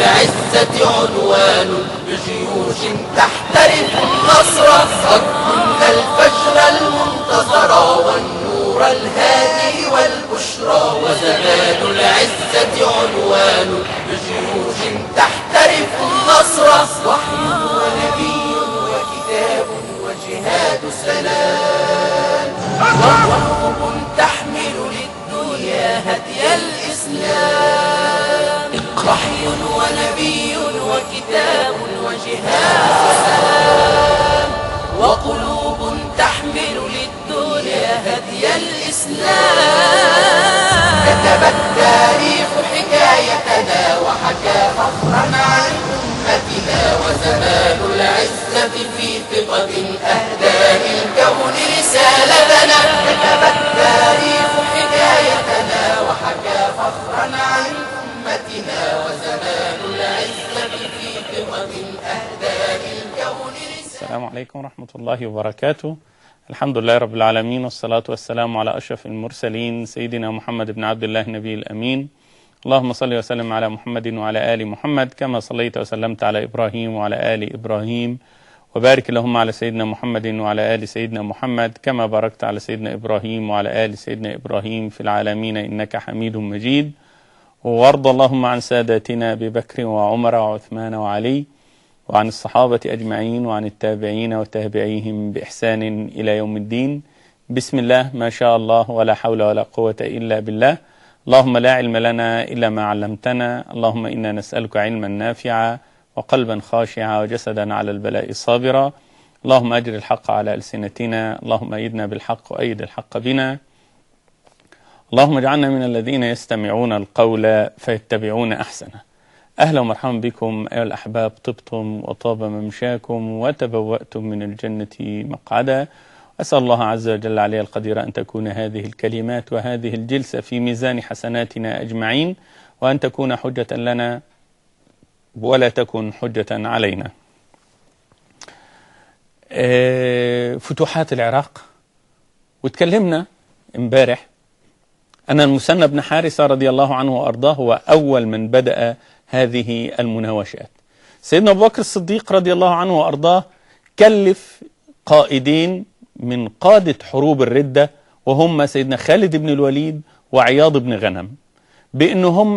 العزة عنوان بجيوش تحترف النصر قد كنا الفجر المنتصر والنور الهادي والبشرى وزمان العزة عنوان بجيوش تحترف النصر وحي ونبي وكتاب وجهاد سلام وقلب تحمل للدنيا هدي الإسلام وحي ونبي وكتاب وجهاد سلام وقلوب تحمل للدنيا هدي الإسلام كتب التاريخ حكايتنا وحكى فخرا عن أمتنا وزمان العزة في ثقة أهدى للكون رسالتنا كتب التاريخ حكايتنا وحكى فخرا عن أمتنا وزمان العزة في ثقة أهدى للكون رسالتنا السلام عليكم ورحمة الله وبركاته الحمد لله رب العالمين والصلاة والسلام على أشرف المرسلين سيدنا محمد بن عبد الله النبي الأمين اللهم صل وسلم على محمد وعلى آل محمد كما صليت وسلمت على إبراهيم وعلى آل إبراهيم وبارك اللهم على سيدنا محمد وعلى آل سيدنا محمد كما باركت على سيدنا إبراهيم وعلى آل سيدنا إبراهيم في العالمين إنك حميد مجيد وارض اللهم عن ساداتنا أبي بكر وعمر وعثمان وعلي وعن الصحابة أجمعين وعن التابعين وتابعيهم بإحسان إلى يوم الدين بسم الله ما شاء الله ولا حول ولا قوة إلا بالله اللهم لا علم لنا إلا ما علمتنا اللهم إنا نسألك علما نافعا وقلبا خاشعا وجسدا على البلاء صابرا اللهم أجر الحق على ألسنتنا اللهم أيدنا بالحق وأيد الحق بنا اللهم اجعلنا من الذين يستمعون القول فيتبعون أحسنه أهلا ومرحبا بكم أيها الأحباب طبتم وطاب ممشاكم وتبوأتم من الجنة مقعدا أسأل الله عز وجل علي القدير أن تكون هذه الكلمات وهذه الجلسة في ميزان حسناتنا أجمعين وأن تكون حجة لنا ولا تكن حجة علينا آه، فتوحات العراق وتكلمنا امبارح أن المثنى بن حارثة رضي الله عنه وأرضاه هو أول من بدأ هذه المناوشات سيدنا أبو بكر الصديق رضي الله عنه وأرضاه كلف قائدين من قادة حروب الردة وهم سيدنا خالد بن الوليد وعياض بن غنم بأن هم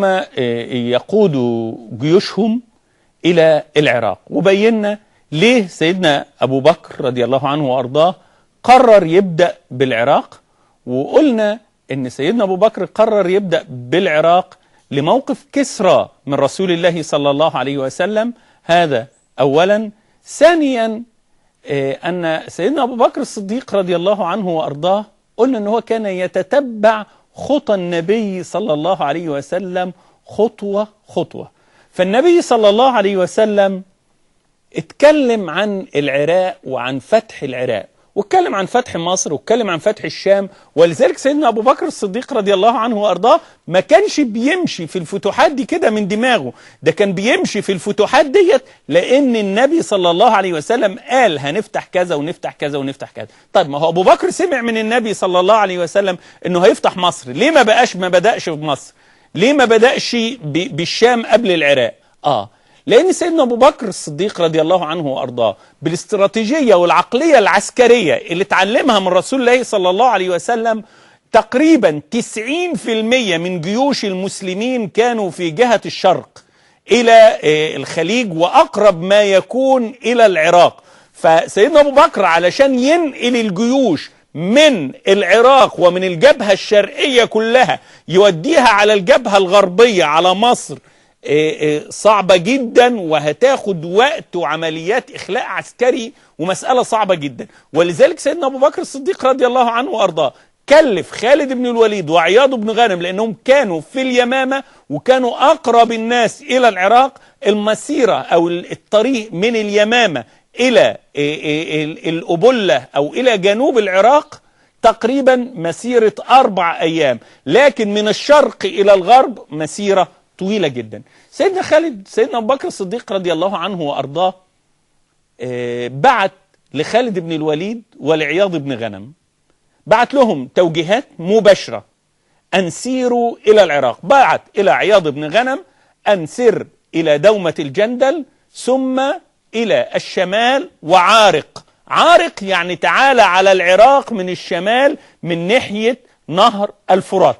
يقودوا جيوشهم إلى العراق وبينا ليه سيدنا أبو بكر رضي الله عنه وأرضاه قرر يبدأ بالعراق وقلنا ان سيدنا ابو بكر قرر يبدا بالعراق لموقف كسرى من رسول الله صلى الله عليه وسلم هذا اولا ثانيا ان سيدنا ابو بكر الصديق رضي الله عنه وارضاه قلنا ان هو كان يتتبع خطى النبي صلى الله عليه وسلم خطوه خطوه فالنبي صلى الله عليه وسلم اتكلم عن العراق وعن فتح العراق واتكلم عن فتح مصر واتكلم عن فتح الشام ولذلك سيدنا ابو بكر الصديق رضي الله عنه وارضاه ما كانش بيمشي في الفتوحات دي كده من دماغه ده كان بيمشي في الفتوحات ديت لان النبي صلى الله عليه وسلم قال هنفتح كذا ونفتح كذا ونفتح كذا طيب ما هو ابو بكر سمع من النبي صلى الله عليه وسلم انه هيفتح مصر ليه ما بقاش ما بداش بمصر ليه ما بداش بالشام قبل العراق اه لأن سيدنا أبو بكر الصديق رضي الله عنه وأرضاه بالاستراتيجية والعقلية العسكرية اللي اتعلمها من رسول الله صلى الله عليه وسلم تقريبا 90% من جيوش المسلمين كانوا في جهة الشرق إلى الخليج وأقرب ما يكون إلى العراق فسيدنا أبو بكر علشان ينقل الجيوش من العراق ومن الجبهة الشرقية كلها يوديها على الجبهة الغربية على مصر صعبة جدا وهتاخد وقت وعمليات إخلاء عسكري ومسألة صعبة جدا ولذلك سيدنا أبو بكر الصديق رضي الله عنه وأرضاه كلف خالد بن الوليد وعياض بن غنم لأنهم كانوا في اليمامة وكانوا أقرب الناس إلى العراق المسيرة أو الطريق من اليمامة إلى الأبلة أو إلى جنوب العراق تقريبا مسيرة أربع أيام لكن من الشرق إلى الغرب مسيرة طويلة جدا سيدنا خالد سيدنا أبو بكر الصديق رضي الله عنه وأرضاه آه بعت لخالد بن الوليد ولعياض بن غنم بعت لهم توجيهات مباشرة أن سيروا إلى العراق بعت إلى عياض بن غنم أن سر إلى دومة الجندل ثم إلى الشمال وعارق عارق يعني تعالى على العراق من الشمال من ناحية نهر الفرات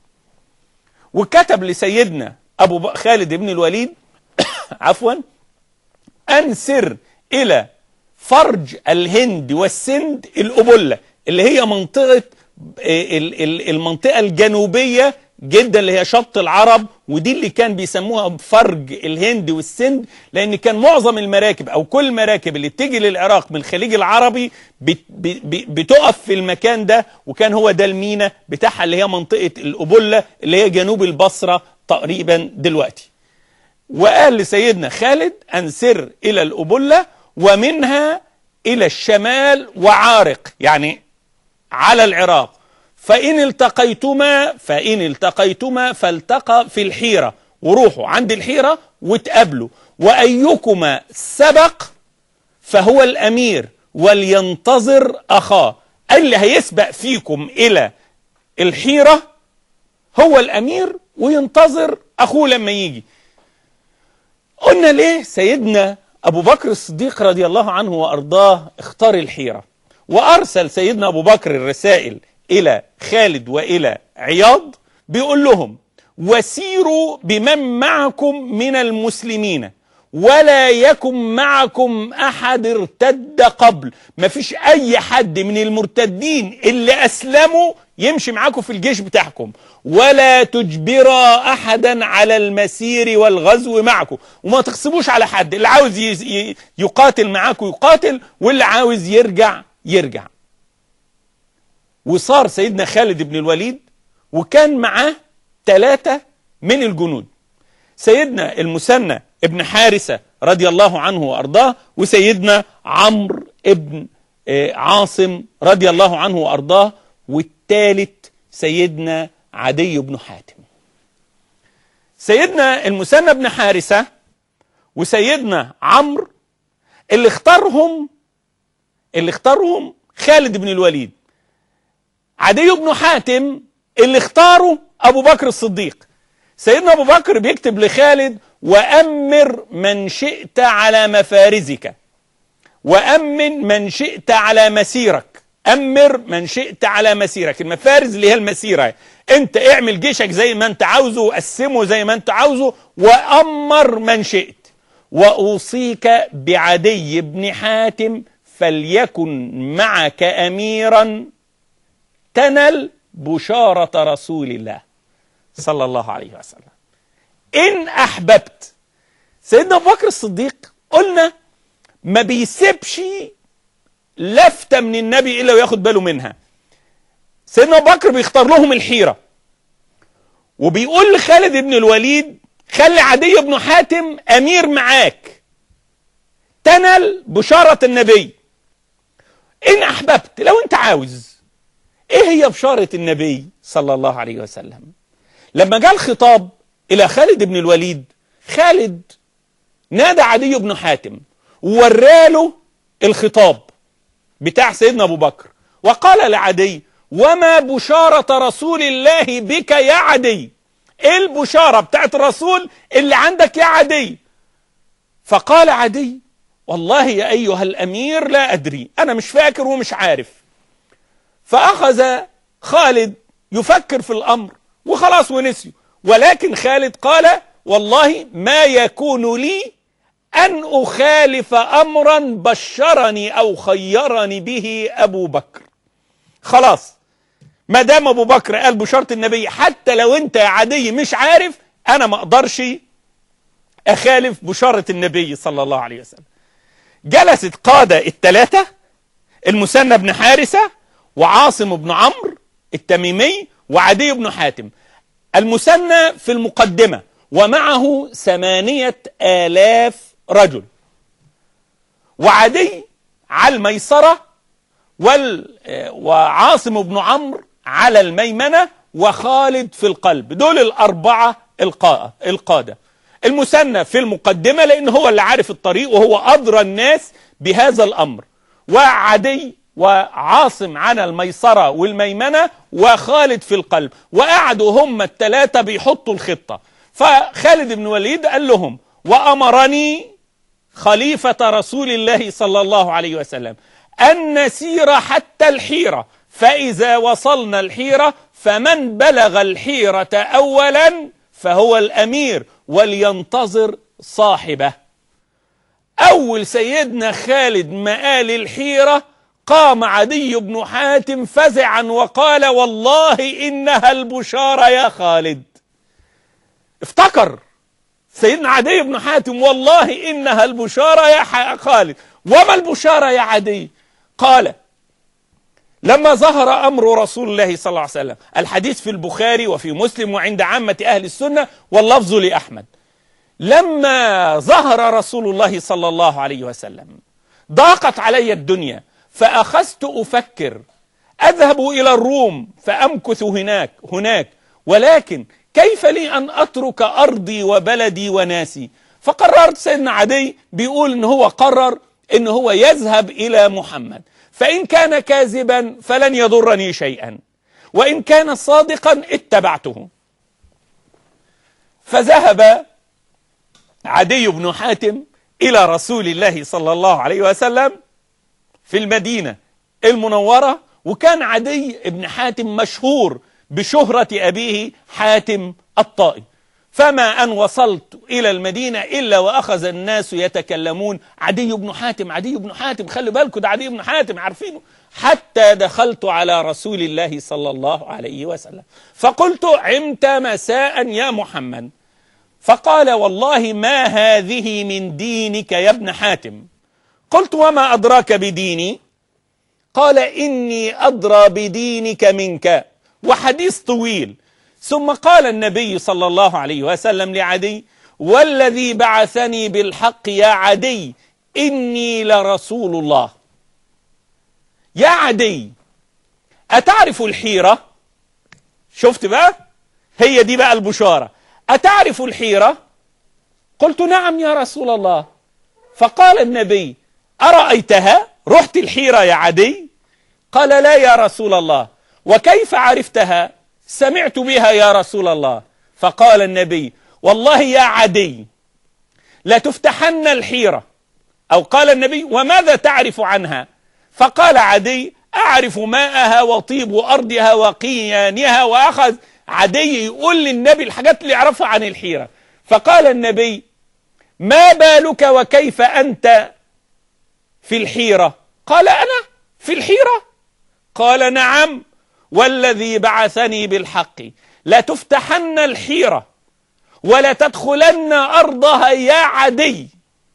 وكتب لسيدنا أبو ب- خالد بن الوليد عفوا أنسر إلى فرج الهند والسند الأبلة اللي هي منطقة ال- ال- المنطقة الجنوبية جدا اللي هي شط العرب ودي اللي كان بيسموها فرج الهند والسند لان كان معظم المراكب او كل المراكب اللي بتيجي للعراق من الخليج العربي بت- ب- ب- بتقف في المكان ده وكان هو ده المينا بتاعها اللي هي منطقة الأبلة اللي هي جنوب البصرة تقريبا دلوقتي وقال لسيدنا خالد أنسر إلى الأبلة ومنها إلى الشمال وعارق يعني على العراق فإن التقيتما فإن التقيتما فالتقى في الحيرة وروحوا عند الحيرة وتقابلوا وأيكما سبق فهو الأمير ولينتظر أخاه اللي هيسبق فيكم إلى الحيرة هو الأمير وينتظر أخوه لما يجي قلنا ليه سيدنا أبو بكر الصديق رضي الله عنه وأرضاه اختار الحيرة وأرسل سيدنا أبو بكر الرسائل إلى خالد وإلى عياض بيقول لهم وسيروا بمن معكم من المسلمين ولا يكن معكم أحد ارتد قبل مفيش أي حد من المرتدين اللي أسلموا يمشي معاكم في الجيش بتاعكم ولا تجبرا أحدا على المسير والغزو معكم وما تغصبوش على حد اللي عاوز ي- ي- يقاتل معاكم يقاتل واللي عاوز يرجع يرجع وصار سيدنا خالد بن الوليد وكان معاه ثلاثة من الجنود سيدنا المثنى ابن حارثة رضي الله عنه وأرضاه وسيدنا عمرو ابن آه، عاصم رضي الله عنه وأرضاه والثالث سيدنا عدي بن حاتم سيدنا المثنى بن حارثة وسيدنا عمرو اللي اختارهم اللي اختارهم خالد بن الوليد عدي بن حاتم اللي اختاره ابو بكر الصديق سيدنا ابو بكر بيكتب لخالد وامر من شئت على مفارزك وامن من شئت على مسيرك امر من شئت على مسيرك المفارز اللي هي المسيره انت اعمل جيشك زي ما انت عاوزه وقسمه زي ما انت عاوزه وامر من شئت واوصيك بعدي بن حاتم فليكن معك اميرا تنل بشارة رسول الله صلى الله عليه وسلم إن أحببت سيدنا أبو بكر الصديق قلنا ما بيسيبش لفتة من النبي إلا وياخد باله منها سيدنا أبو بكر بيختار لهم الحيرة وبيقول لخالد بن الوليد خلي عدي بن حاتم أمير معاك تنل بشارة النبي إن أحببت لو أنت عاوز ايه هي بشارة النبي صلى الله عليه وسلم لما جاء الخطاب الى خالد بن الوليد خالد نادى عدي بن حاتم ووراله الخطاب بتاع سيدنا ابو بكر وقال لعدي وما بشارة رسول الله بك يا عدي ايه البشارة بتاعت الرسول اللي عندك يا عدي فقال عدي والله يا ايها الامير لا ادري انا مش فاكر ومش عارف فأخذ خالد يفكر في الأمر وخلاص ونسيه ولكن خالد قال والله ما يكون لي أن أخالف أمرا بشرني أو خيرني به أبو بكر خلاص ما دام أبو بكر قال بشارة النبي حتى لو أنت يا عدي مش عارف أنا ما أقدرش أخالف بشارة النبي صلى الله عليه وسلم جلست قادة الثلاثة المثنى بن حارثة وعاصم بن عمرو التميمي وعدي بن حاتم المثنى في المقدمة ومعه ثمانية آلاف رجل وعدي على الميسرة وال وعاصم بن عمرو على الميمنة وخالد في القلب دول الأربعة القا- القادة المثنى في المقدمة لأن هو اللي عارف الطريق وهو أدرى الناس بهذا الأمر وعدي وعاصم على الميسرة والميمنة وخالد في القلب وقعدوا هم الثلاثة بيحطوا الخطة فخالد بن وليد قال لهم وأمرني خليفة رسول الله صلى الله عليه وسلم أن نسير حتى الحيرة فإذا وصلنا الحيرة فمن بلغ الحيرة أولا فهو الأمير ولينتظر صاحبه أول سيدنا خالد مآل الحيرة قام عدي بن حاتم فزعا وقال والله إنها البشارة يا خالد افتكر سيدنا عدي بن حاتم والله إنها البشارة يا خالد وما البشارة يا عدي قال لما ظهر أمر رسول الله صلى الله عليه وسلم الحديث في البخاري وفي مسلم وعند عامة أهل السنة واللفظ لأحمد لما ظهر رسول الله صلى الله عليه وسلم ضاقت علي الدنيا فأخذت أفكر أذهب إلى الروم فأمكث هناك هناك ولكن كيف لي أن أترك أرضي وبلدي وناسي فقررت سيدنا عدي بيقول إن هو قرر إن هو يذهب إلى محمد فإن كان كاذبا فلن يضرني شيئا وإن كان صادقا اتبعته فذهب عدي بن حاتم إلى رسول الله صلى الله عليه وسلم في المدينة المنورة وكان عدي بن حاتم مشهور بشهرة أبيه حاتم الطائي فما أن وصلت إلى المدينة إلا وأخذ الناس يتكلمون عدي بن حاتم عدي بن حاتم خلي بالكم ده عدي بن حاتم عارفينه حتى دخلت على رسول الله صلى الله عليه وسلم فقلت عمت مساء يا محمد فقال والله ما هذه من دينك يا ابن حاتم قلت وما أدراك بديني قال إني أدرى بدينك منك وحديث طويل ثم قال النبي صلى الله عليه وسلم لعدي والذي بعثني بالحق يا عدي إني لرسول الله يا عدي أتعرف الحيرة شفت بقى هي دي بقى البشارة أتعرف الحيرة قلت نعم يا رسول الله فقال النبي أرأيتها رحت الحيرة يا عدي قال لا يا رسول الله وكيف عرفتها سمعت بها يا رسول الله فقال النبي والله يا عدي لتفتحن الحيرة أو قال النبي وماذا تعرف عنها فقال عدي أعرف ماءها وطيب أرضها وقيانها وأخذ عدي يقول للنبي الحاجات اللي يعرفها عن الحيرة فقال النبي ما بالك وكيف أنت في الحيرة قال أنا في الحيرة قال نعم والذي بعثني بالحق لتفتحن الحيرة ولتدخلن أرضها يا عدي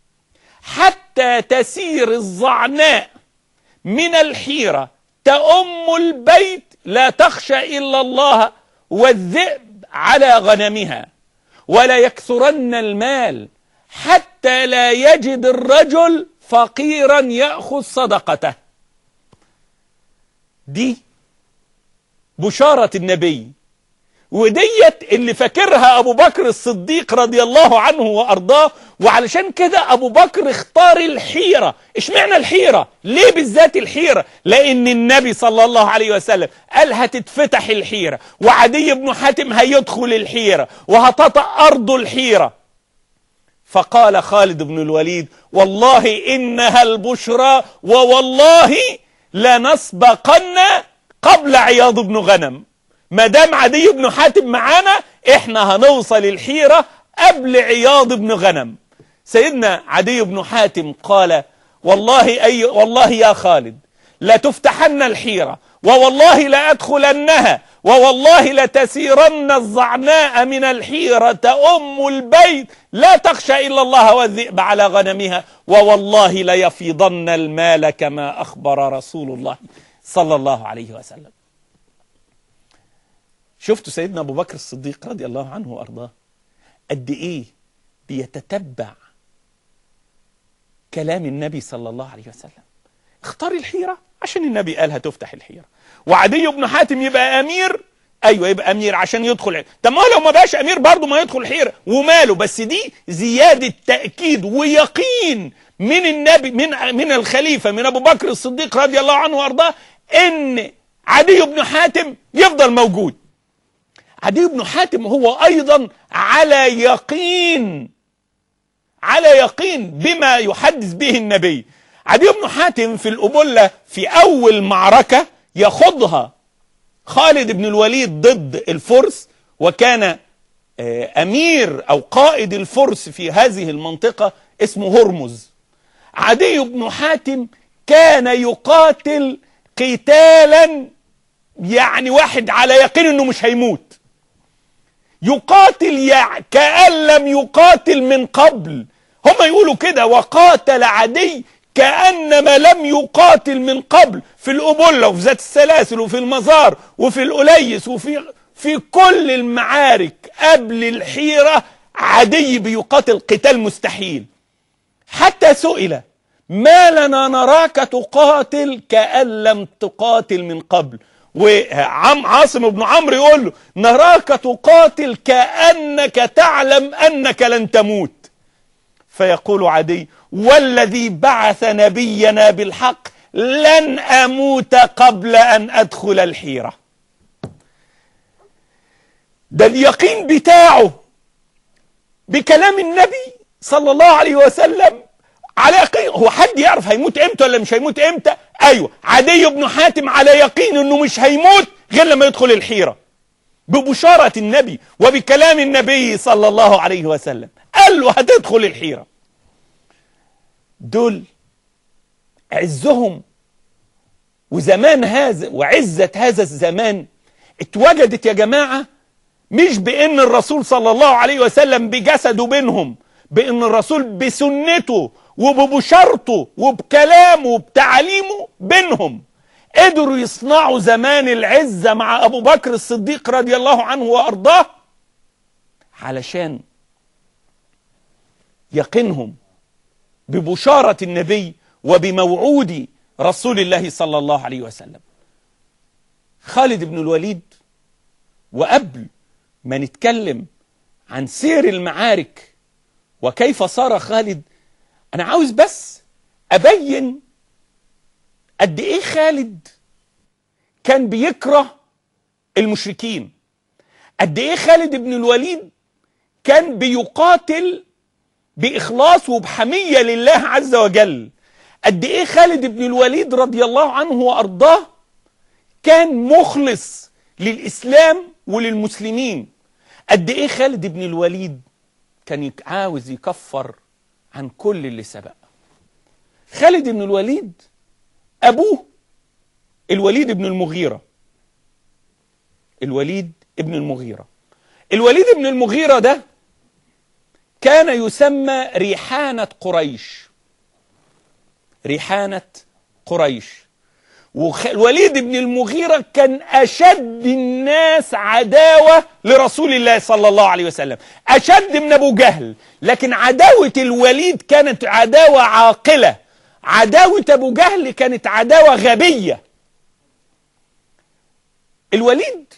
حتى تسير الظعناء من الحيرة تأم البيت لا تخشى إلا الله والذئب على غنمها ولا يكثرن المال حتى لا يجد الرجل فقيرا يأخذ صدقته دي بشارة النبي وديت اللي فاكرها أبو بكر الصديق رضي الله عنه وأرضاه وعلشان كده أبو بكر اختار الحيرة اشمعنى الحيرة ليه بالذات الحيرة لأن النبي صلى الله عليه وسلم قال هتتفتح الحيرة وعدي بن حاتم هيدخل الحيرة وهتطأ أرض الحيرة فقال خالد بن الوليد والله إنها البشرى ووالله لنسبقن قبل عياض بن غنم ما دام عدي بن حاتم معانا احنا هنوصل الحيرة قبل عياض بن غنم سيدنا عدي بن حاتم قال والله أي والله يا خالد لا تفتحن الحيرة ووالله لا أدخلنها ووالله لتسيرن الظعناء من الحيرة أم البيت لا تخشى إلا الله والذئب على غنمها ووالله ليفيضن المال كما أخبر رسول الله صلى الله عليه وسلم شفتوا سيدنا أبو بكر الصديق رضي الله عنه وأرضاه قد إيه بيتتبع كلام النبي صلى الله عليه وسلم اختار الحيرة عشان النبي قال هتفتح الحيرة وعدي بن حاتم يبقى أمير أيوة يبقى أمير عشان يدخل طب ما لو ما بقاش أمير برضه ما يدخل الحيرة وماله بس دي زيادة تأكيد ويقين من النبي من من الخليفة من أبو بكر الصديق رضي الله عنه وأرضاه إن عدي بن حاتم يفضل موجود عدي بن حاتم هو أيضا على يقين على يقين بما يحدث به النبي عدي بن حاتم في الأبلة في أول معركة يخوضها خالد بن الوليد ضد الفرس وكان آه، أمير أو قائد الفرس في هذه المنطقة اسمه هرمز عدي بن حاتم كان يقاتل قتالا يعني واحد على يقين انه مش هيموت يقاتل يعني كأن لم يقاتل من قبل هم يقولوا كده وقاتل عدي كأنما لم يقاتل من قبل في الأبلة وفي ذات السلاسل وفي المزار وفي الأليس وفي في كل المعارك قبل الحيرة عدي بيقاتل قتال مستحيل حتى سئل ما لنا نراك تقاتل كأن لم تقاتل من قبل وعم عاصم بن عمرو يقول له نراك تقاتل كأنك تعلم أنك لن تموت فيقول عدي والذي بعث نبينا بالحق لن أموت قبل أن أدخل الحيرة ده اليقين بتاعه بكلام النبي صلى الله عليه وسلم على يقين هو حد يعرف هيموت امتى ولا مش هيموت امتى ايوه عدي بن حاتم على يقين انه مش هيموت غير لما يدخل الحيرة ببشارة النبي وبكلام النبي صلى الله عليه وسلم قال له هتدخل الحيرة دول عزهم وزمان هذا وعزة هذا الزمان اتوجدت يا جماعة مش بان الرسول صلى الله عليه وسلم بجسده بينهم بان الرسول بسنته وببشارته وبكلامه وبتعليمه بينهم قدروا يصنعوا زمان العزة مع أبو بكر الصديق رضي الله عنه وأرضاه علشان يقينهم ببشارة النبي وبموعود رسول الله صلى الله عليه وسلم خالد بن الوليد وقبل ما نتكلم عن سير المعارك وكيف صار خالد انا عاوز بس ابين قد ايه خالد كان بيكره المشركين قد ايه خالد بن الوليد كان بيقاتل باخلاص وبحميه لله عز وجل قد ايه خالد بن الوليد رضي الله عنه وارضاه كان مخلص للاسلام وللمسلمين قد ايه خالد بن الوليد كان عاوز يكفر عن كل اللي سبق خالد بن الوليد أبوه الوليد بن المغيرة الوليد ابن المغيرة الوليد بن المغيرة ده كان يسمى ريحانة قريش ريحانة قريش والوليد بن المغيرة كان أشد الناس عداوة لرسول الله صلى الله عليه وسلم أشد من أبو جهل لكن عداوة الوليد كانت عداوة عاقلة عداوة أبو جهل كانت عداوة غبية الوليد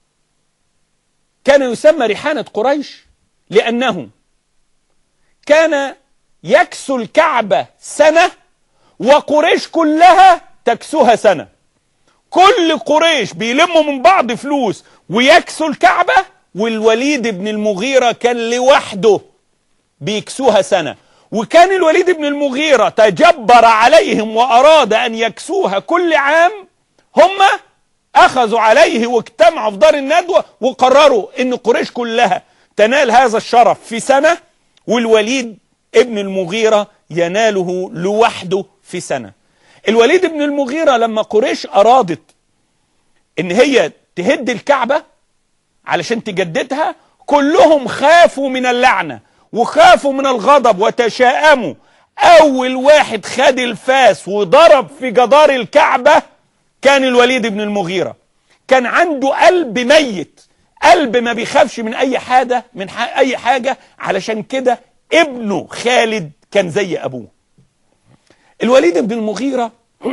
كان يسمى ريحانة قريش لأنه كان يكسو الكعبة سنة وقريش كلها تكسوها سنة كل قريش بيلموا من بعض فلوس ويكسوا الكعبة والوليد بن المغيرة كان لوحده بيكسوها سنة وكان الوليد بن المغيرة تجبر عليهم وأراد أن يكسوها كل عام هم أخذوا عليه واجتمعوا في دار الندوة وقرروا أن قريش كلها تنال هذا الشرف في سنة والوليد ابن المغيرة يناله لوحده في سنة الوليد بن المغيرة لما قريش أرادت إن هي تهد الكعبة علشان تجددها كلهم خافوا من اللعنة وخافوا من الغضب وتشاءموا أول واحد خد الفاس وضرب في جدار الكعبة كان الوليد بن المغيرة كان عنده قلب ميت قلب ما بيخافش من أي حاجة من أي حاجة علشان كده ابنه خالد كان زي أبوه الوليد بن المغيرة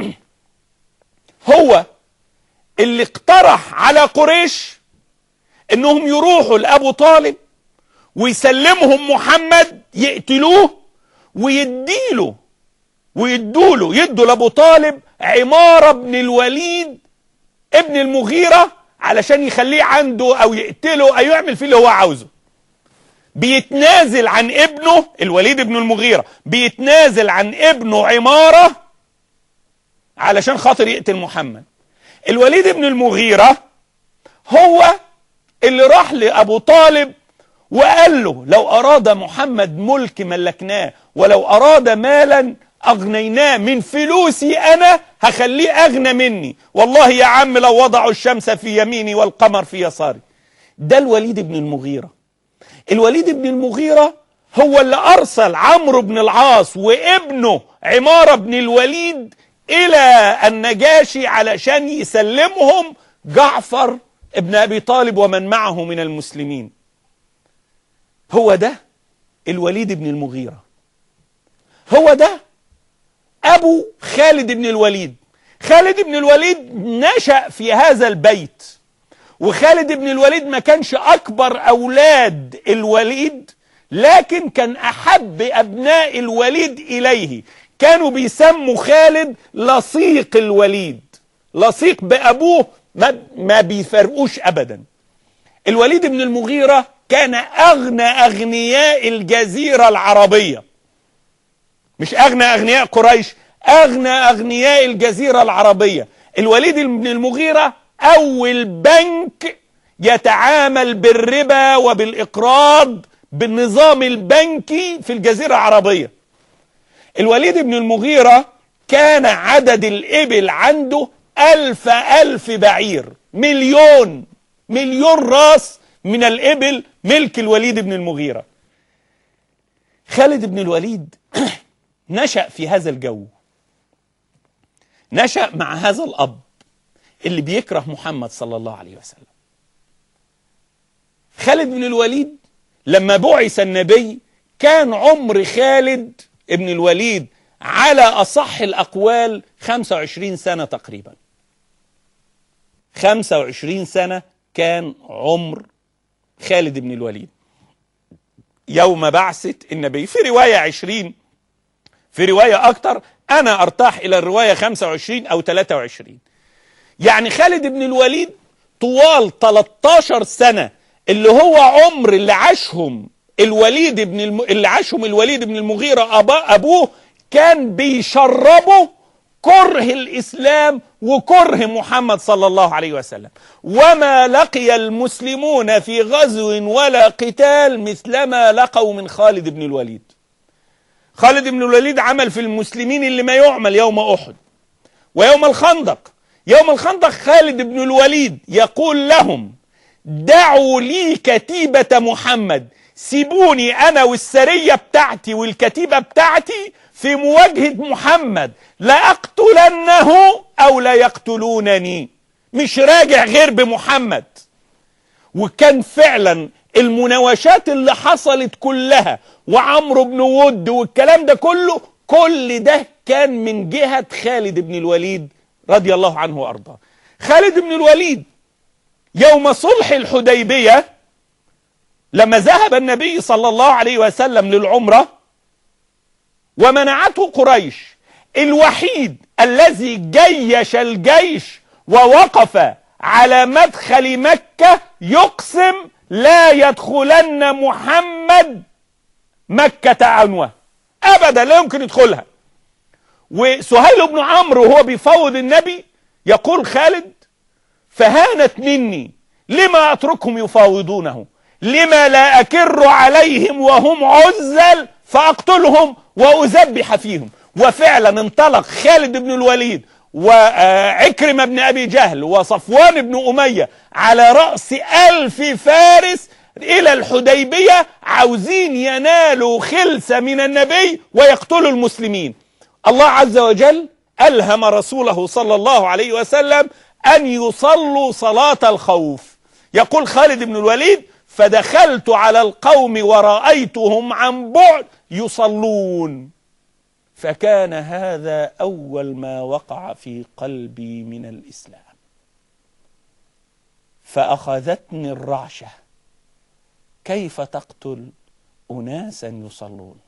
هو اللي اقترح على قريش انهم يروحوا لابو طالب ويسلمهم محمد يقتلوه ويديله ويدوله يدوا لابو طالب عمارة بن الوليد ابن المغيرة علشان يخليه عنده او يقتله او يعمل فيه اللي هو عاوزه بيتنازل عن ابنه الوليد بن المغيرة بيتنازل عن ابنه عمارة علشان خاطر يقتل محمد الوليد بن المغيرة هو اللي راح لأبو طالب وقال له لو أراد محمد ملك ملكناه ولو أراد مالا أغنيناه من فلوسي أنا هخليه أغنى مني والله يا عم لو وضعوا الشمس في يميني والقمر في يساري ده الوليد بن المغيرة الوليد بن المغيرة هو اللي أرسل عمرو بن العاص وابنه عمارة بن الوليد إلى النجاشي علشان يسلمهم جعفر ابن أبي طالب ومن معه من المسلمين هو ده الوليد بن المغيرة هو ده أبو خالد بن الوليد خالد بن الوليد نشأ في هذا البيت وخالد بن الوليد ما كانش أكبر أولاد الوليد لكن كان أحب أبناء الوليد إليه كانوا بيسموا خالد لصيق الوليد لصيق بأبوه ما, ما بيفرقوش أبدا الوليد بن المغيرة كان أغنى أغنياء الجزيرة العربية مش أغنى أغنياء قريش أغنى أغنياء الجزيرة العربية الوليد بن المغيرة أول بنك يتعامل بالربا وبالإقراض بالنظام البنكي في الجزيرة العربية الوليد بن المغيرة كان عدد الإبل عنده ألف ألف بعير مليون مليون راس من الإبل ملك الوليد بن المغيرة خالد بن الوليد نشأ في هذا الجو نشأ مع هذا الأب اللي بيكره محمد صلى الله عليه وسلم خالد بن الوليد لما بعث النبي كان عمر خالد ابن الوليد على أصح الأقوال 25 سنة تقريبا 25 سنة كان عمر خالد بن الوليد يوم بعثة النبي في رواية 20 في رواية أكتر أنا أرتاح إلى الرواية 25 أو 23 يعني خالد بن الوليد طوال 13 سنة اللي هو عمر اللي عاشهم الوليد بن الم... اللي عاشهم الوليد بن المغيرة أبا... أبوه كان بيشربه كره الإسلام وكره محمد صلى الله عليه وسلم وما لقي المسلمون في غزو ولا قتال مثلما لقوا من خالد بن الوليد خالد بن الوليد عمل في المسلمين اللي ما يعمل يوم أحد ويوم الخندق يوم الخندق خالد بن الوليد يقول لهم دعوا لي كتيبة محمد سيبوني أنا والسرية بتاعتي والكتيبة بتاعتي في مواجهة محمد لأقتلنه أو لا يقتلونني مش راجع غير بمحمد وكان فعلا المناوشات اللي حصلت كلها وعمرو بن ود والكلام ده كله كل ده كان من جهة خالد بن الوليد رضي الله عنه وأرضاه خالد بن الوليد يوم صلح الحديبية لما ذهب النبي صلى الله عليه وسلم للعمرة ومنعته قريش الوحيد الذي جيش الجيش ووقف على مدخل مكة يقسم لا يدخلن محمد مكة عنوة أبدا لا يمكن يدخلها وسهيل بن عمرو وهو بيفوض النبي يقول خالد فهانت مني لما أتركهم يفاوضونه لما لا أكر عليهم وهم عزل فأقتلهم وأذبح فيهم وفعلا انطلق خالد بن الوليد وعكرمة بن أبي جهل وصفوان بن أمية على رأس ألف فارس إلى الحديبية عاوزين ينالوا خلسة من النبي ويقتلوا المسلمين الله عز وجل ألهم رسوله صلى الله عليه وسلم أن يصلوا صلاة الخوف يقول خالد بن الوليد فدخلت على القوم ورأيتهم عن بعد يصلون فكان هذا أول ما وقع في قلبي من الإسلام فأخذتني الرعشة كيف تقتل أناسا يصلون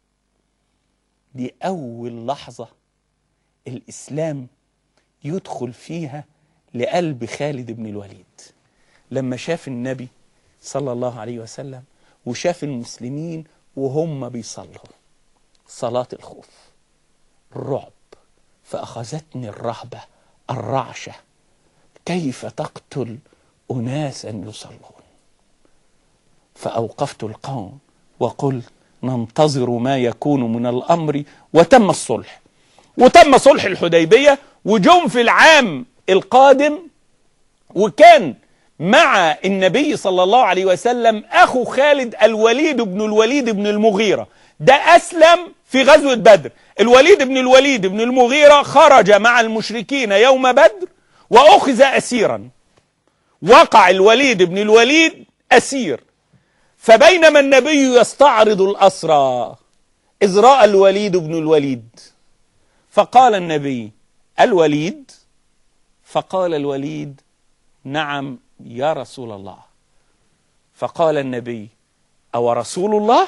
دي أول لحظة الإسلام يدخل فيها لقلب خالد بن الوليد لما شاف النبي صلى الله عليه وسلم وشاف المسلمين وهم بيصلوا صلاة الخوف الرعب فأخذتني الرهبة الرعشة كيف تقتل أناسا يصلون فأوقفت القوم وقلت ننتظر ما يكون من الأمر وتم الصلح وتم صلح الحديبية وجم في العام القادم وكان مع النبي صلى الله عليه وسلم أخو خالد الوليد بن الوليد بن المغيرة ده أسلم في غزوة بدر الوليد بن الوليد بن المغيرة خرج مع المشركين يوم بدر وأخذ أسيرا وقع الوليد بن الوليد أسير فبينما النبي يستعرض الأسرى إذ رأى الوليد بن الوليد فقال النبي الوليد فقال الوليد نعم يا رسول الله فقال النبي أو رسول الله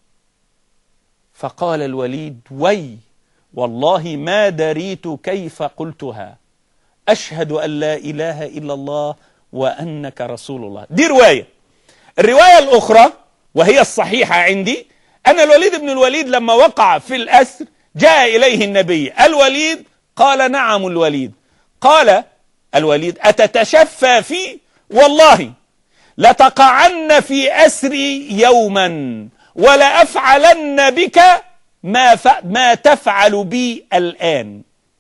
فقال الوليد وي والله ما دريت كيف قلتها أشهد أن لا إله إلا الله وأنك رسول الله دي رواية الرواية الأخرى وهي الصحيحة عندي أن الوليد بن الوليد لما وقع في الأسر جاء إليه النبي الوليد قال نعم الوليد قال الوليد أتتشفى في والله لتقعن في أسري يوما ولأفعلن بك ما, ف... ما تفعل بي الآن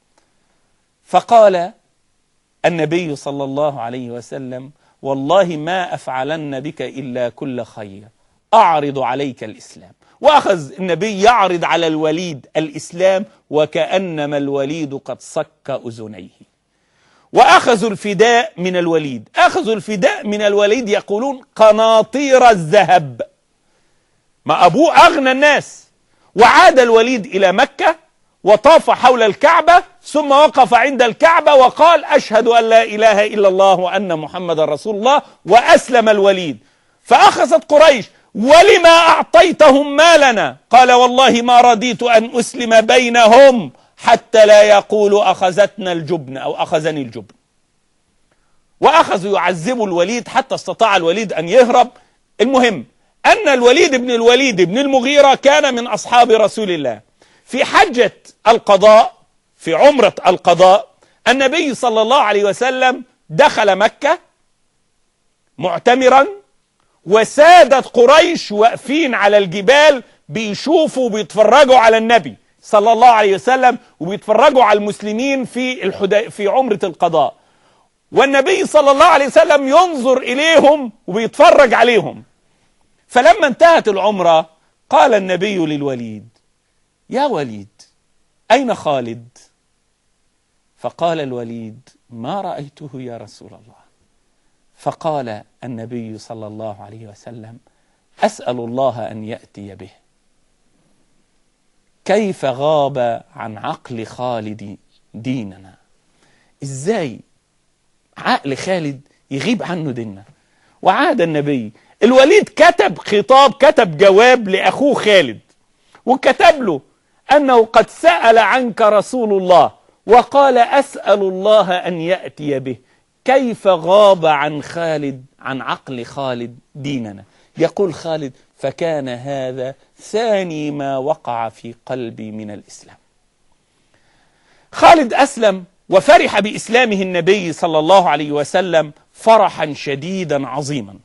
فقال النبي صلى الله عليه وسلم والله ما أفعلن بك إلا كل خير أعرض عليك الإسلام وأخذ النبي يعرض على الوليد الإسلام وكأنما الوليد قد صك أذنيه وأخذوا الفداء من الوليد أخذوا الفداء من الوليد يقولون قناطير الذهب ما أبوه أغنى الناس وعاد الوليد إلى مكة وطاف حول الكعبة ثم وقف عند الكعبة وقال أشهد أن لا إله إلا الله وأن محمد رسول الله وأسلم الوليد فأخذت قريش ولما أعطيتهم مالنا قال والله ما رضيت أن أسلم بينهم حتى لا يقولوا أخذتنا الجبن أو أخذني الجبن وأخذوا يعذبوا الوليد حتى استطاع الوليد أن يهرب المهم أن الوليد بن الوليد بن المغيرة كان من أصحاب رسول الله في حجة القضاء في عمرة القضاء النبي صلى الله عليه وسلم دخل مكة معتمرا وسادة قريش واقفين على الجبال بيشوفوا بيتفرجوا على النبي صلى الله عليه وسلم وبيتفرجوا على المسلمين في الحدا في عمرة القضاء والنبي صلى الله عليه وسلم ينظر إليهم وبيتفرج عليهم فلما انتهت العمرة قال النبي للوليد يا وليد أين خالد فقال الوليد ما رأيته يا رسول الله فقال النبي صلى الله عليه وسلم أسأل الله أن يأتي به كيف غاب عن عقل خالد ديننا ازاي عقل خالد يغيب عنه ديننا وعاد النبي الوليد كتب خطاب كتب جواب لأخوه خالد وكتب له أنه قد سأل عنك رسول الله وقال أسأل الله أن يأتي به كيف غاب عن خالد عن عقل خالد ديننا يقول خالد فكان هذا ثاني ما وقع في قلبي من الإسلام خالد أسلم وفرح بإسلامه النبي صلى الله عليه وسلم فرحا شديدا عظيما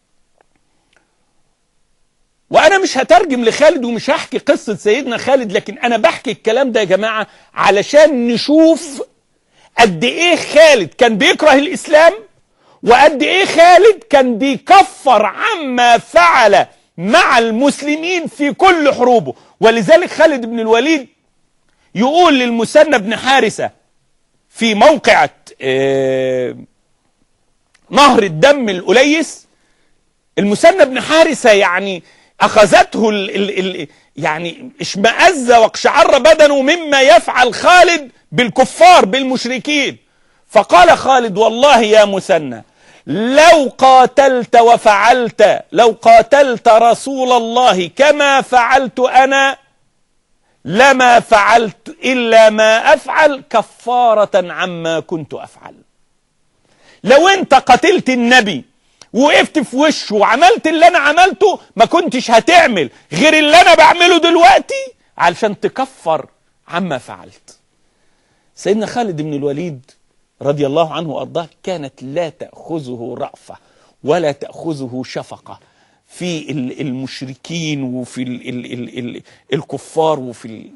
وأنا مش هترجم لخالد ومش هحكي قصة سيدنا خالد لكن أنا بحكي الكلام ده يا جماعة علشان نشوف قد إيه خالد كان بيكره الإسلام وقد إيه خالد كان بيكفر عما فعل مع المسلمين في كل حروبه ولذلك خالد بن الوليد يقول للمثنى بن حارثة في موقعة آه نهر الدم الأليس المثنى بن حارثة يعني أخذته ال ال ال يعني اشمأز واقشعر بدنه مما يفعل خالد بالكفار بالمشركين فقال خالد والله يا مثنى لو قاتلت وفعلت لو قاتلت رسول الله كما فعلت أنا لما فعلت إلا ما أفعل كفارة عما كنت أفعل لو أنت قتلت النبي ووقفت في وشه وعملت اللي انا عملته ما كنتش هتعمل غير اللي انا بعمله دلوقتي علشان تكفر عما فعلت سيدنا خالد بن الوليد رضي الله عنه وارضاه كانت لا تاخذه رأفه ولا تاخذه شفقه في ال- المشركين وفي ال ال ال ال الكفار وفي ال...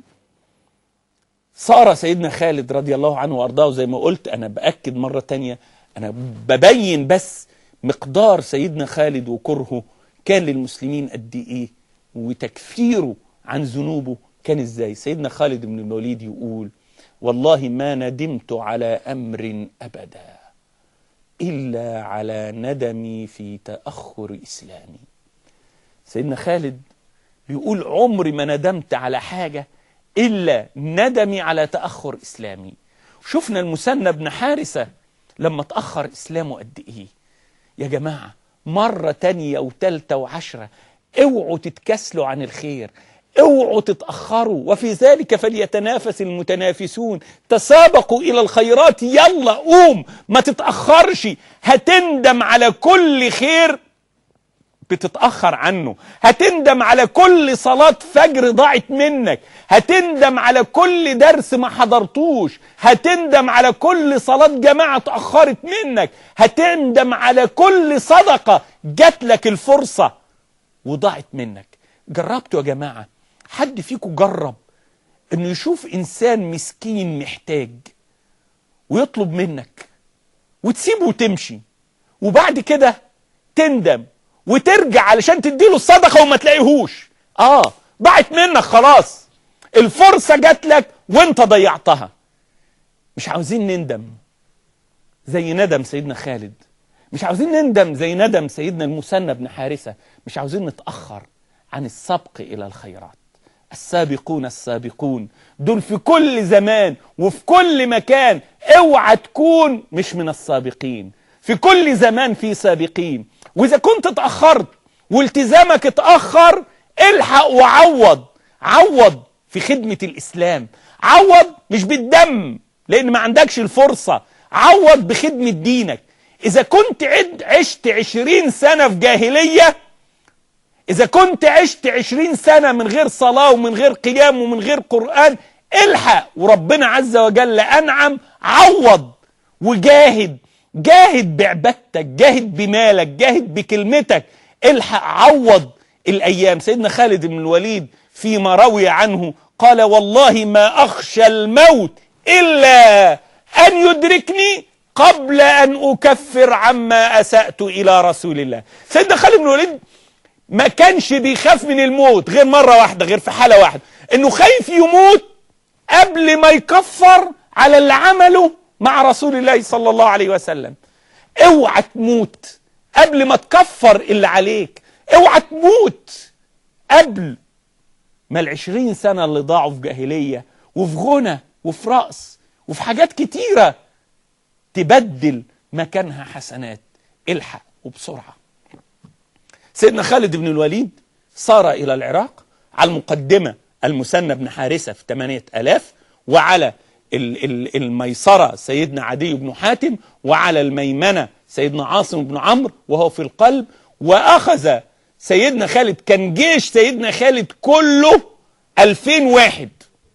صار سيدنا خالد رضي الله عنه وارضاه زي ما قلت انا باكد مره تانية انا ببين بس مقدار سيدنا خالد وكرهه كان للمسلمين قد ايه وتكفيره عن ذنوبه كان ازاي سيدنا خالد بن الوليد يقول والله ما ندمت على امر ابدا الا على ندمي في تاخر اسلامي سيدنا خالد بيقول عمري ما ندمت على حاجه الا ندمي على تاخر اسلامي شفنا المثنى بن حارثه لما تاخر اسلامه قد ايه يا جماعه مره تانية وتالتة وعشرة اوعوا تتكسلوا عن الخير اوعوا تتاخروا وفي ذلك فليتنافس المتنافسون تسابقوا الى الخيرات يلا قوم ما تتاخرش هتندم على كل خير بتتأخر عنه هتندم على كل صلاة فجر ضاعت منك هتندم على كل درس ما حضرتوش هتندم على كل صلاة جماعة اتأخرت منك هتندم على كل صدقة جات لك الفرصة وضاعت منك جربتوا يا جماعة حد فيكم جرب انه يشوف انسان مسكين محتاج ويطلب منك وتسيبه وتمشي وبعد كده تندم وترجع علشان تديله الصدقة وما تلاقيهوش اه ضاعت منك خلاص الفرصة جات لك وانت ضيعتها مش عاوزين نندم زي ندم سيدنا خالد مش عاوزين نندم زي ندم سيدنا المثنى بن حارثة مش عاوزين نتأخر عن السبق إلى الخيرات السابقون السابقون دول في كل زمان وفي كل مكان اوعى تكون مش من السابقين في كل زمان في سابقين واذا كنت اتاخرت والتزامك اتاخر الحق وعوض عوض في خدمه الاسلام عوض مش بالدم لان ما عندكش الفرصه عوض بخدمه دينك اذا كنت عد عشت عشرين سنه في جاهليه إذا كنت عشت عشرين سنة من غير صلاة ومن غير قيام ومن غير قرآن الحق وربنا عز وجل أنعم عوض وجاهد جاهد بعبادتك جاهد بمالك جاهد بكلمتك الحق عوض الأيام سيدنا خالد بن الوليد فيما روي عنه قال والله ما أخشى الموت إلا أن يدركني قبل أن أكفر عما أسأت إلى رسول الله سيدنا خالد بن الوليد ما كانش بيخاف من الموت غير مرة واحدة غير في حالة واحدة انه خايف يموت قبل ما يكفر على اللي عمله مع رسول الله صلى الله عليه وسلم اوعى تموت قبل ما تكفر اللي عليك اوعى تموت قبل ما العشرين سنة اللي ضاعوا في جاهلية وفي غنى وفي رأس وفي حاجات كتيرة تبدل مكانها حسنات الحق وبسرعه سيدنا خالد بن الوليد صار إلى العراق على المقدمة المثنى بن حارثة في 8000 وعلى ال- ال- الميسرة سيدنا عدي بن حاتم وعلى الميمنة سيدنا عاصم بن عمرو وهو في القلب وأخذ سيدنا خالد كان جيش سيدنا خالد كله 2000 واحد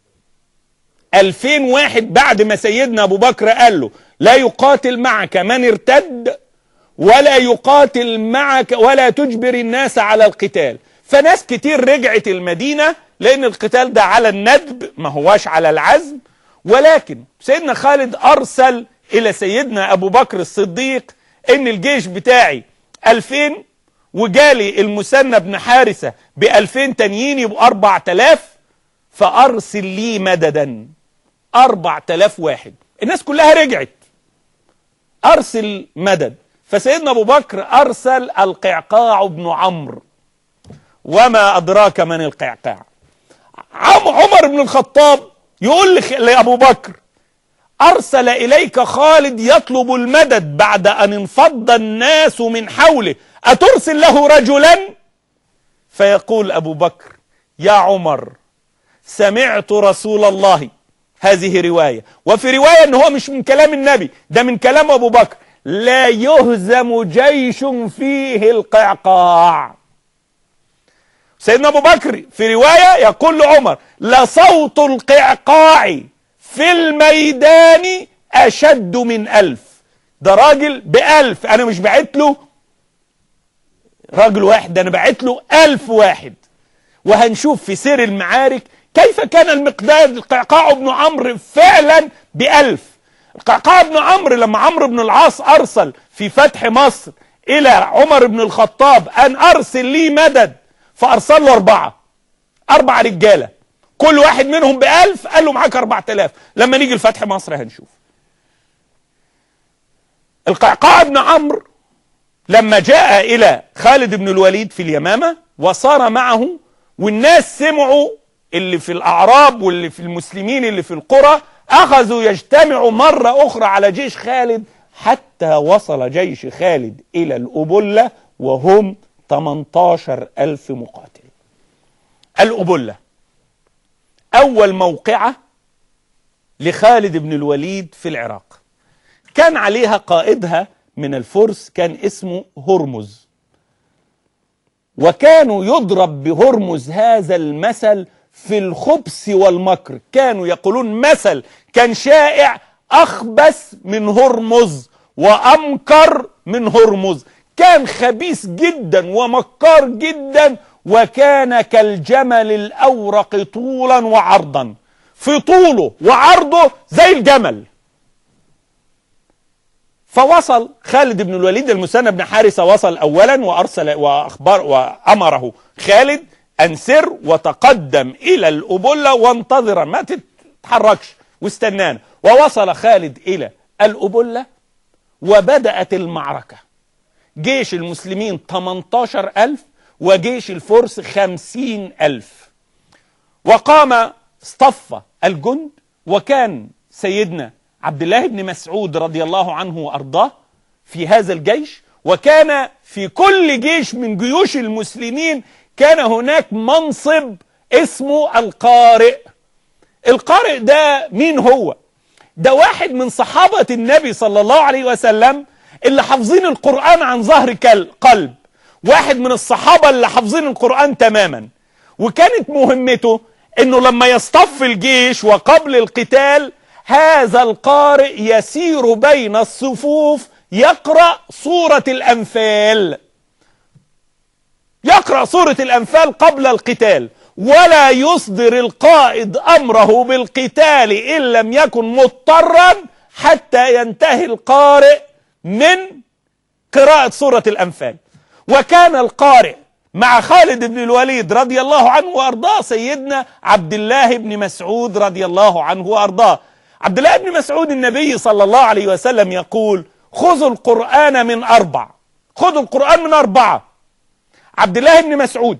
2000 واحد بعد ما سيدنا أبو بكر قال له لا يقاتل معك من ارتد ولا يقاتل معك ولا تجبر الناس على القتال فناس كتير رجعت المدينة لأن القتال ده على الندب ما هواش على العزم ولكن سيدنا خالد أرسل إلى سيدنا أبو بكر الصديق إن الجيش بتاعي ألفين وجالي المثنى بن حارثة بألفين تانيين يبقوا أربع تلاف فأرسل لي مددا أربع تلاف واحد الناس كلها رجعت أرسل مدد فسيدنا أبو بكر أرسل القعقاع بن عمرو وما أدراك من القعقاع عم عمر بن الخطاب يقول لخ- لأبو بكر أرسل إليك خالد يطلب المدد بعد أن انفض الناس من حوله أترسل له رجلا فيقول أبو بكر يا عمر سمعت رسول الله هذه رواية وفي رواية أنه هو مش من كلام النبي ده من كلام أبو بكر لا يهزم جيش فيه القعقاع سيدنا ابو بكر في روايه يقول لعمر لصوت القعقاع في الميدان اشد من الف ده راجل بألف انا مش بعت له راجل واحد ده انا بعت له ألف واحد وهنشوف في سير المعارك كيف كان المقدار القعقاع بن عمرو فعلا بألف القعقاع بن عمرو لما عمرو بن العاص أرسل في فتح مصر إلى عمر بن الخطاب أن أرسل لي مدد فأرسل له أربعة أربع رجالة كل واحد منهم بألف قال له معاك أربعة آلاف لما نيجي لفتح مصر هنشوف القعقاع بن عمرو لما جاء إلى خالد بن الوليد في اليمامة وصار معه والناس سمعوا اللي في الأعراب واللي في المسلمين اللي في القرى أخذوا يجتمعوا مرة أخرى على جيش خالد حتى وصل جيش خالد إلى الأبلة وهم 18 ألف مقاتل الأبلة أول موقعة لخالد بن الوليد في العراق كان عليها قائدها من الفرس كان اسمه هرمز وكانوا يضرب بهرمز هذا المثل في الخبث والمكر كانوا يقولون مثل كان شائع أخبث من هرمز وأمكر من هرمز كان خبيث جدا ومكار جدا وكان كالجمل الأورق طولا وعرضا في طوله وعرضه زي الجمل فوصل خالد بن الوليد المثنى بن حارثة وصل أولا وأرسل وأخبر وأمره خالد أن سر وتقدم إلى الأبلة وانتظر ما تتحركش واستنانا ووصل خالد إلى الأبلة وبدأت المعركة جيش المسلمين 18 ألف وجيش الفرس خمسين ألف وقام اصطف الجند وكان سيدنا عبد الله بن مسعود رضي الله عنه وأرضاه في هذا الجيش وكان في كل جيش من جيوش المسلمين كان هناك منصب اسمه القارئ القارئ ده مين هو ده واحد من صحابة النبي صلى الله عليه وسلم اللي حافظين القرآن عن ظهر قلب واحد من الصحابة اللي حافظين القرآن تماما وكانت مهمته انه لما يصطف الجيش وقبل القتال هذا القارئ يسير بين الصفوف يقرأ سورة الأنفال يقرأ سورة الأنفال قبل القتال ولا يصدر القائد أمره بالقتال إن لم يكن مضطرا حتى ينتهي القارئ من قراءة سورة الأنفال وكان القارئ مع خالد بن الوليد رضي الله عنه وأرضاه سيدنا عبد الله بن مسعود رضي الله عنه وأرضاه عبد الله بن مسعود النبي صلى الله عليه وسلم يقول خذوا القرآن من أربع خذوا القرآن من أربعة عبد الله بن مسعود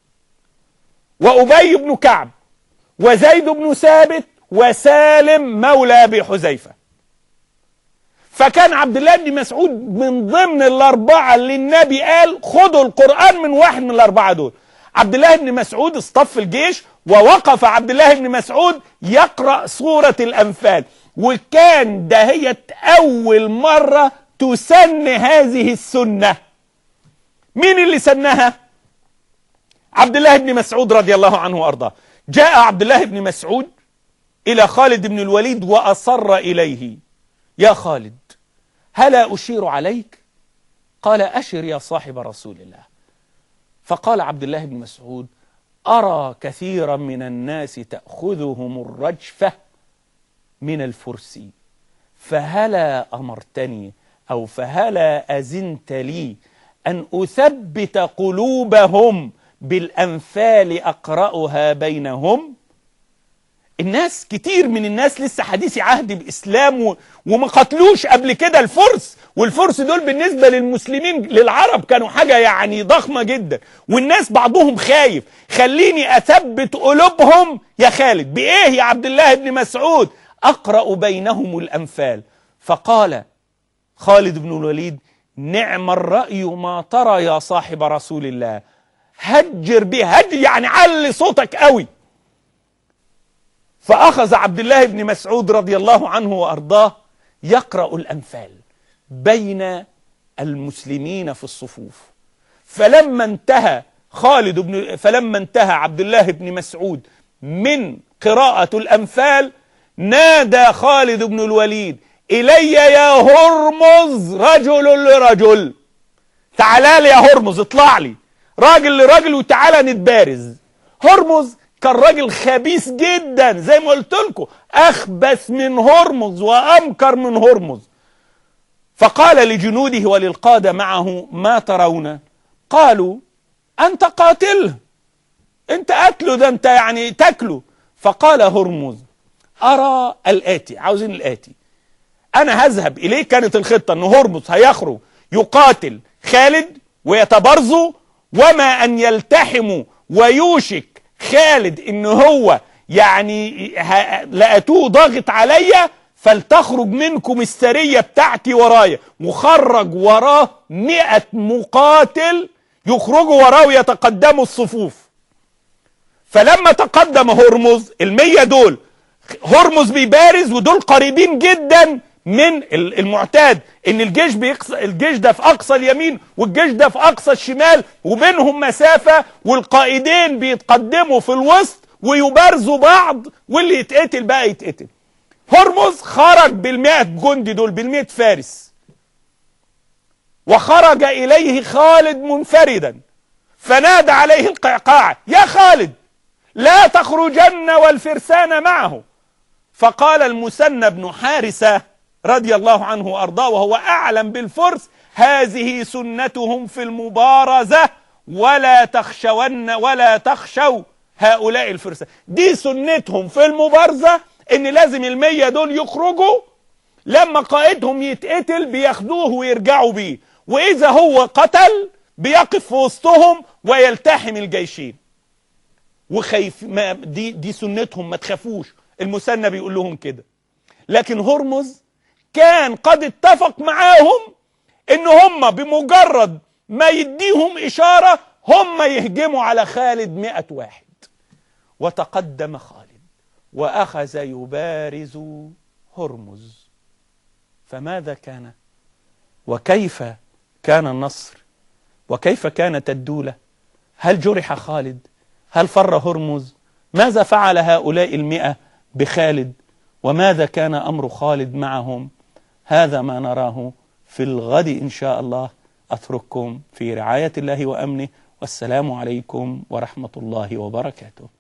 وأبي بن كعب وزيد بن ثابت وسالم مولى أبي حذيفة فكان عبد الله بن مسعود من ضمن الأربعة اللي النبي قال خذوا القرآن من واحد من الأربعة دول عبد الله بن مسعود اصطف الجيش ووقف عبد الله بن مسعود يقرأ سورة الأنفال وكان دهية أول مرة تسن هذه السنة مين اللي سنها عبد الله بن مسعود رضي الله عنه وأرضاه جاء عبد الله بن مسعود إلى خالد بن الوليد وأصر إليه يا خالد هلا أشير عليك قال أشر يا صاحب رسول الله فقال عبد الله بن مسعود أرى كثيرا من الناس تأخذهم الرجفة من الفرس فهلا أمرتني أو فهلا أزنت لي أن أثبت قلوبهم بالأنفال أقرأها بينهم الناس كتير من الناس لسه حديثي عهد بإسلام و... وما قتلوش قبل كده الفرس والفرس دول بالنسبة للمسلمين للعرب كانوا حاجة يعني ضخمة جدا والناس بعضهم خايف خليني أثبت قلوبهم يا خالد بإيه يا عبد الله بن مسعود أقرأ بينهم الأنفال فقال خالد بن الوليد نعم الرأي ما ترى يا صاحب رسول الله هجر به هجر يعني علي صوتك قوي فأخذ عبد الله بن مسعود رضي الله عنه وأرضاه يقرأ الأنفال بين المسلمين في الصفوف فلما انتهى خالد بن فلما انتهى عبد الله بن مسعود من قراءة الأنفال نادى خالد بن الوليد إلي يا هرمز رجل لرجل تعالى لي يا هرمز اطلع لي راجل لراجل وتعالى نتبارز هرمز كان راجل خبيث جدا زي ما قلت لكم اخبث من هرمز وامكر من هرمز فقال لجنوده وللقادة معه ما ترون قالوا انت قاتله انت قتله ده انت يعني تاكله فقال هرمز ارى الاتي عاوزين الاتي انا هذهب اليه كانت الخطة ان هرمز هيخرج يقاتل خالد ويتبارزوا وما ان يلتحموا ويوشك خالد ان هو يعني ه- لقيتوه ضاغط عليا فلتخرج منكم السرية بتاعتي ورايا وخرج وراه مئة مقاتل يخرجوا وراه ويتقدموا الصفوف فلما تقدم هرمز المية دول هرمز بيبارز ودول قريبين جدا من ال- المعتاد ان الجيش بيقص... الجيش ده في اقصى اليمين والجيش ده في اقصى الشمال وبينهم مسافة والقائدين بيتقدموا في الوسط ويبارزوا بعض واللي يتقتل بقى يتقتل هرمز خرج بالمئة جندي دول بالمئة فارس وخرج اليه خالد منفردا فنادى عليه القعقاع يا خالد لا تخرجن والفرسان معه فقال المثنى بن حارثة رضي الله عنه وأرضاه وهو أعلم بالفرس هذه سنتهم في المبارزة ولا تخشون ولا تخشوا هؤلاء الفرسان دي سنتهم في المبارزة ان لازم المية دول يخرجوا لما قائدهم يتقتل بياخدوه ويرجعوا بيه واذا هو قتل بيقف في وسطهم ويلتحم الجيشين وخايف ما دي دي سنتهم ما تخافوش المثنى بيقول لهم كده لكن هرمز كان قد اتفق معاهم ان هم بمجرد ما يديهم اشارة هم يهجموا على خالد مئة واحد وتقدم خالد واخذ يبارز هرمز فماذا كان وكيف كان النصر وكيف كانت الدولة هل جرح خالد هل فر هرمز ماذا فعل هؤلاء المئة بخالد وماذا كان أمر خالد معهم هذا ما نراه في الغد إن شاء الله أترككم في رعاية الله وأمنه والسلام عليكم ورحمة الله وبركاته